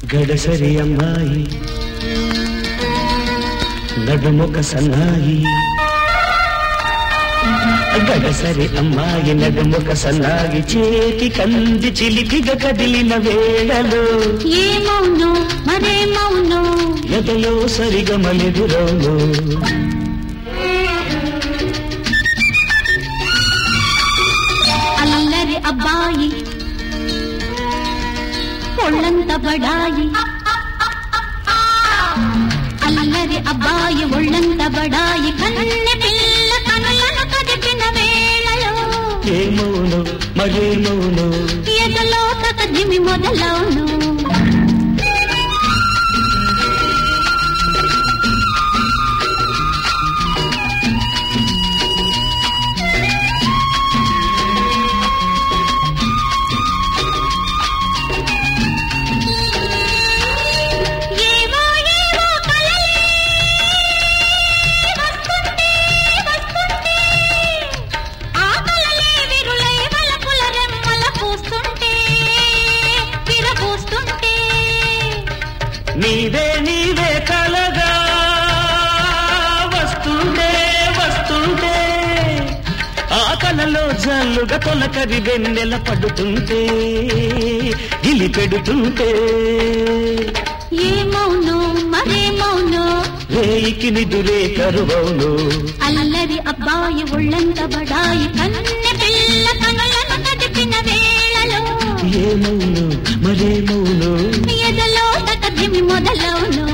గడసరి అమ్మాయి నడుముక సన్నాయి గడసరి అమ్మాయి నడుముక సన్నాయి చేతి కంది చిలిపిగా కదిలిన వేళలో ఏమౌనో మరేమౌనో ఎదలో సరిగమలెదురవును అల్లరి అబ్బాయి ఒళ్ళంత బడాయి అల్లరి అబ్బాయి ఒళ్ళంత బడాయి కన్నె పిల్ల కనులను కదిపిన వేళలో ఏమౌను మరేమౌను ఎదలో తగదిమి మొదలవును ఏవో ఏవో కలలే వస్తుంటే వస్తుంటే ఆ కలలే విరులై వలపుల రెమ్మల పూస్తుంటే విరబూస్తుంటే నీవే నీవే కలగా వస్తుంటే వస్తుంటే ఆ కలలో జల్లుగా తొలకరి వెన్నెల పడుతుంటే గిలి పెడుతుంటే ఏమౌనో మరేమౌనో రేయికి నిదురే కరువవును అల్లరి అబ్బాయి ఒళ్ళంత బడాయి కన్నె పిల్ల కనులను కదిపిన వేళలో ఏమౌను మరేమౌను ఎదలో తకదిమి మొదలవును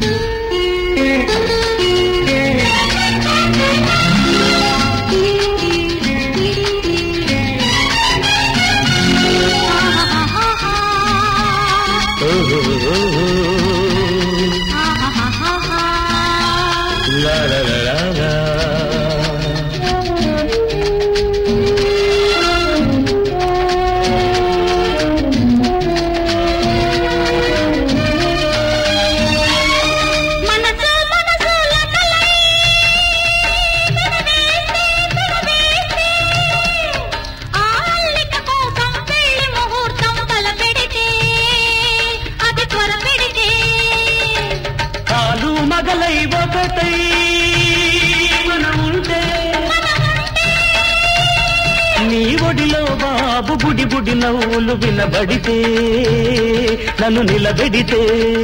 ఓహో లా లా లా లా లా. మనసు మనసు లకలై తనవేసి తనవేసి ఆ అల్లిక కోసం పెళ్లి ముహూర్తం తలపెడితే అది త్వర పెడితే కాలు మగలై ఒకటై మనం ఉంటే నీ ఒడిలో బాబు బుడి బుడి నవ్వులు వినబడితే నన్ను నిలబెడితే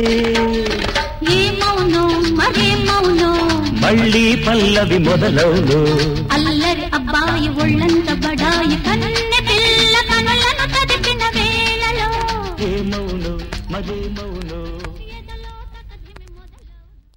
ఏమౌనో మరేమౌనో మళ్ళీ పల్లవి మొదలవును అల్లరి అబ్బాయి ఒళ్ళంత బడాయి కన్నె పిల్ల కనులను కదిపిన వేళలో ఏమవును మరేమవును